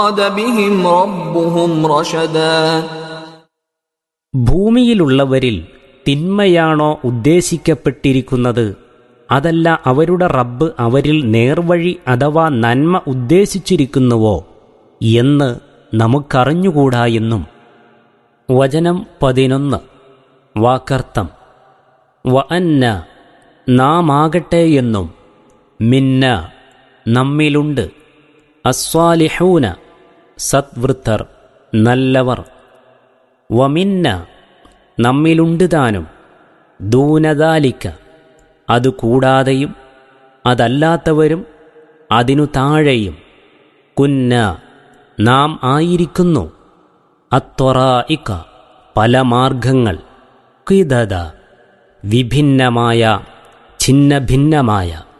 أراد بهم ربهم رشدا ഭൂമിയിലുള്ളവരിൽ തിന്മയാണോ ഉദ്ദേശിക്കപ്പെട്ടിരിക്കുന്നത് അതല്ല അവരുടെ റബ്ബ് അവരിൽ നേർവഴി അഥവാ നന്മ ഉദ്ദേശിച്ചിരിക്കുന്നുവോ എന്ന് നമുക്കറിഞ്ഞുകൂടാ എന്നും വചനം പതിനൊന്ന് വാക്കർത്ഥം വ അന്ന നാം ആകട്ടെ എന്നും മിന്ന നമ്മിലുണ്ട് അസ്വാലിഹൂന സത്വൃത്തർ നല്ലവർ വമിന്ന നമ്മിലുണ്ട് താനും ദൂനദാലിക്ക അത് കൂടാതെയും അതല്ലാത്തവരും അതിനു താഴെയും കുന്ന നാം ആയിരിക്കുന്നു അത്വറായിക്ക പല മാർഗങ്ങൾ കിതത വിഭിന്നമായ ഛിന്നഭിന്നമായ